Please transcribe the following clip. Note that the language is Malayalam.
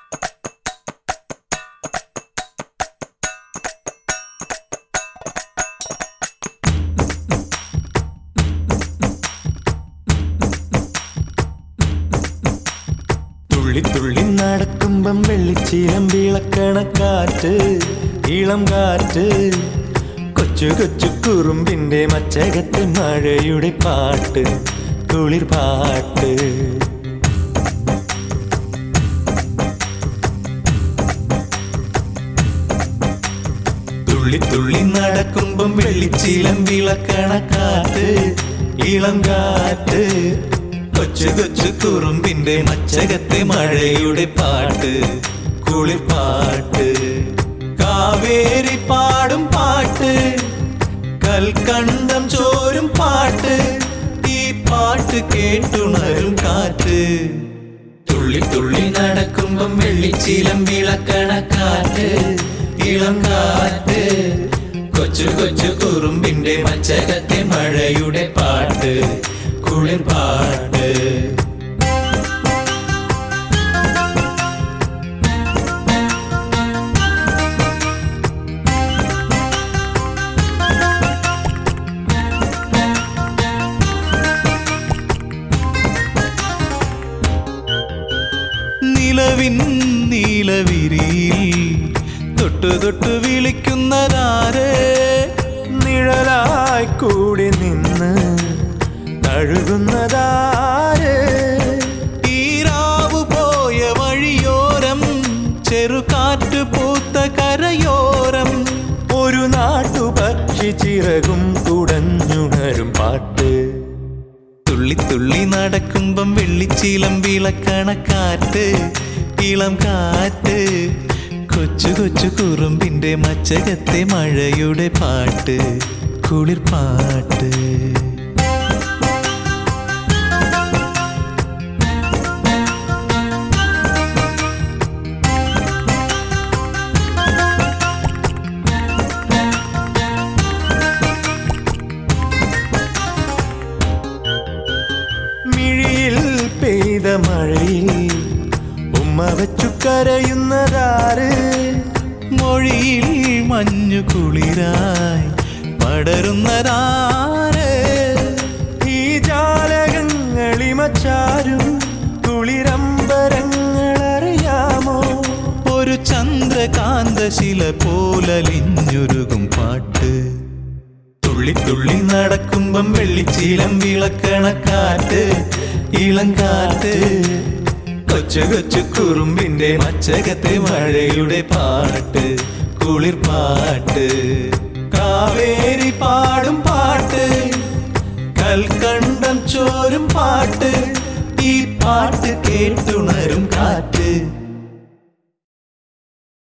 തുള്ളി തുള്ളി നടക്കുമ്പം വെള്ളിച്ചീലം വിളക്കണ കാറ്റ് ഇളം കാറ്റ് കൊച്ചു കൊച്ചു കുറുമ്പിന്റെ മച്ചകത്ത് മഴയുടെ പാട്ട് കുളിർ പാട്ട് തുള്ളി തുള്ളി നടക്കുമ്പം വെള്ളിച്ചീലം വിളക്കണ കാറ്റ് ഇളം കാറ്റ് കൊച്ചു കൊച്ചു കുറുമ്പിന്റെ മച്ചകത്തെ മഴയുടെ പാട്ട് കുളിർ പാട്ട് കാവേരി പാടും പാട്ട് കൽക്കണ്ടം ചോരും പാട്ട് ഈ പാട്ട് കേട്ടുണരും കാറ്റ് തുള്ളി തുള്ളി നടക്കുമ്പം വെള്ളിച്ചീലം വിളക്കണ കാറ്റ് ഇളം കാറ്റ് കൊച്ചു കൊച്ചു കുറുമ്പിന്റെ മച്ചകത്തെ മഴയുടെ പാട്ട് കുളിർ പാട്ട് നിലവിൻ നീലവിരിയിൽ തൊട്ടു തൊട്ടു വിളിക്കുന്നതാര് നിഴലായി കൂടി നിന്ന് തഴുകുന്നതാര് ഈരാവു പോയ വഴിയോരം ചെറുകാറ്റ് പൂത്ത കരയോരം ഒരു നാട്ടുപക്ഷി ചിറകും തുടഞ്ഞുണരും പാട്ട് തുള്ളി തുള്ളി നടക്കുമ്പം വെള്ളിച്ചീലം വിളക്കണ കാറ്റ് ഇളം കാറ്റ് കൊച്ചു കൊച്ചു കുറുമ്പിന്റെ മച്ചകത്തെ മഴയുടെ പാട്ട് കുളിർ പാട്ട് മിഴിയിൽ പെയ്ത മഴയിൽ ഉമ്മ വെച്ചു കരയുന്നതാര് മൊഴിയിൽ മഞ്ഞു കുളിരായി പടരുന്നതാര് ഈ ജാലകങ്ങളിമച്ചാരും കുളിരമ്പരങ്ങൾ അറിയാമോ ഒരു ചന്ദ്രകാന്തശില പോലലിഞ്ഞുരുകും പാട്ട് തുള്ളി തുള്ളി നടക്കുമ്പം വെള്ളിച്ചീലം വിളക്കണ കാറ്റ് ഇളം കാറ്റ് കൊച്ചു കൊച്ചു കുറുമ്പിന്റെ മച്ചകത്തെ മഴയുടെ പാട്ട് കുളിർ പാട്ട് കാവേരി പാടും പാട്ട് കൽക്കണ്ടം ചോരും പാട്ട് ഈ പാട്ട് കേട്ടുണരും കാറ്റ്